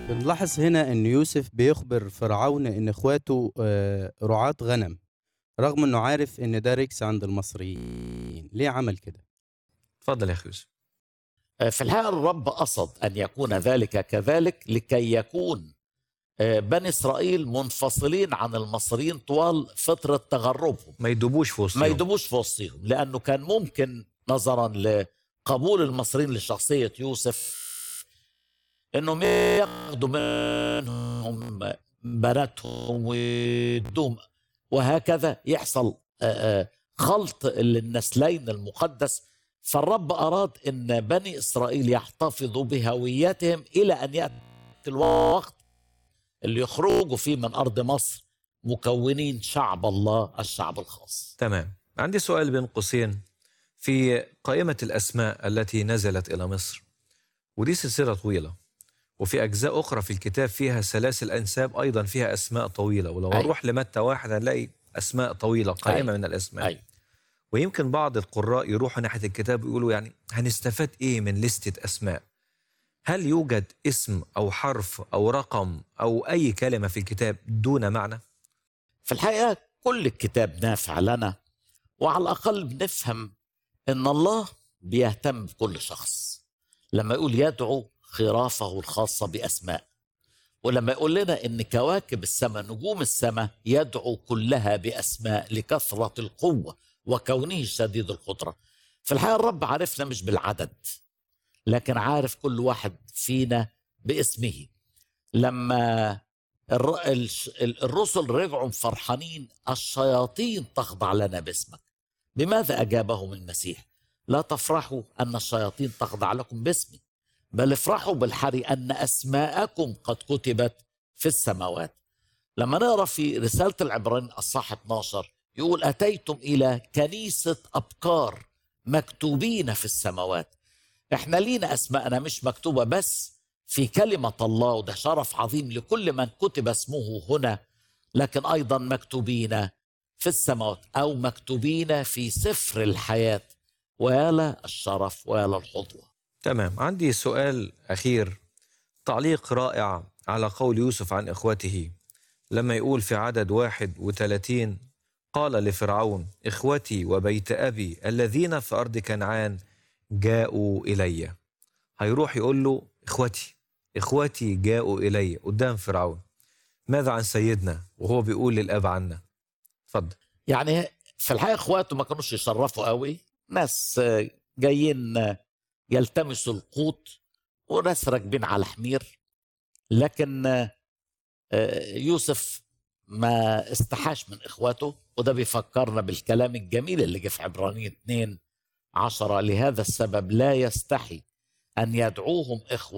بنلاحظ هنا ان يوسف بيخبر فرعون ان اخواته آه، رعاة غنم رغم انه عارف ان ده ركس عند المصريين ليه عمل كده اتفضل يا اخي يوسف في الحقيقة الرب قصد أن يكون ذلك كذلك لكي يكون آه، بني إسرائيل منفصلين عن المصريين طوال فترة تغربهم ما يدوبوش في وسطهم ما يدوبوش في وسطهم لأنه كان ممكن نظرا لقبول المصريين لشخصية يوسف أنهم ياخدوا منهم بناتهم ويدوم وهكذا يحصل آه، آه، خلط للنسلين المقدس فالرب أراد أن بني إسرائيل يحتفظوا بهويتهم إلى أن يأتي الوقت اللي يخرجوا فيه من أرض مصر مكونين شعب الله الشعب الخاص تمام عندي سؤال بين قوسين في قائمة الأسماء التي نزلت إلى مصر ودي سلسلة طويلة وفي أجزاء أخرى في الكتاب فيها سلاسل أنساب أيضا فيها أسماء طويلة ولو أي. نروح لمتى واحد هنلاقي أسماء طويلة قائمة أي. من الأسماء أي. ويمكن بعض القراء يروحوا ناحية الكتاب ويقولوا يعني هنستفاد إيه من لستة أسماء هل يوجد اسم أو حرف أو رقم أو أي كلمة في الكتاب دون معنى؟ في الحقيقة كل الكتاب نافع لنا وعلى الأقل بنفهم أن الله بيهتم بكل شخص لما يقول يدعو خرافه الخاصة بأسماء ولما يقول لنا أن كواكب السماء نجوم السماء يدعو كلها بأسماء لكثرة القوة وكونه شديد القدرة في الحقيقة الرب عارفنا مش بالعدد لكن عارف كل واحد فينا باسمه لما الر- الش- ال- الرسل رجعوا فرحانين الشياطين تخضع لنا باسمك بماذا أجابهم المسيح لا تفرحوا أن الشياطين تخضع لكم باسمي بل افرحوا بالحري أن أسماءكم قد كتبت في السماوات لما نقرأ في رسالة العبرانيين الصح 12 يقول أتيتم إلى كنيسة أبكار مكتوبين في السماوات احنا لينا أسماءنا مش مكتوبة بس في كلمة الله وده شرف عظيم لكل من كتب اسمه هنا لكن أيضا مكتوبين في السماوات أو مكتوبين في سفر الحياة ويا لا الشرف ويا لا الحظوة تمام عندي سؤال أخير تعليق رائع على قول يوسف عن إخوته لما يقول في عدد واحد وثلاثين قال لفرعون إخوتي وبيت أبي الذين في أرض كنعان جاءوا إلي هيروح يقول له إخوتي إخوتي جاءوا إلي قدام فرعون ماذا عن سيدنا وهو بيقول للأب عنا اتفضل يعني في الحقيقة إخواته ما كانوش يشرفوا قوي ناس آه، جايين آه، يلتمسوا القوت وناس راكبين على حمير لكن آه، آه، يوسف ما استحاش من إخواته وده بيفكرنا بالكلام الجميل اللي جه في عبرانيين 2 عشرة لهذا السبب لا يستحي أن يدعوهم إخوة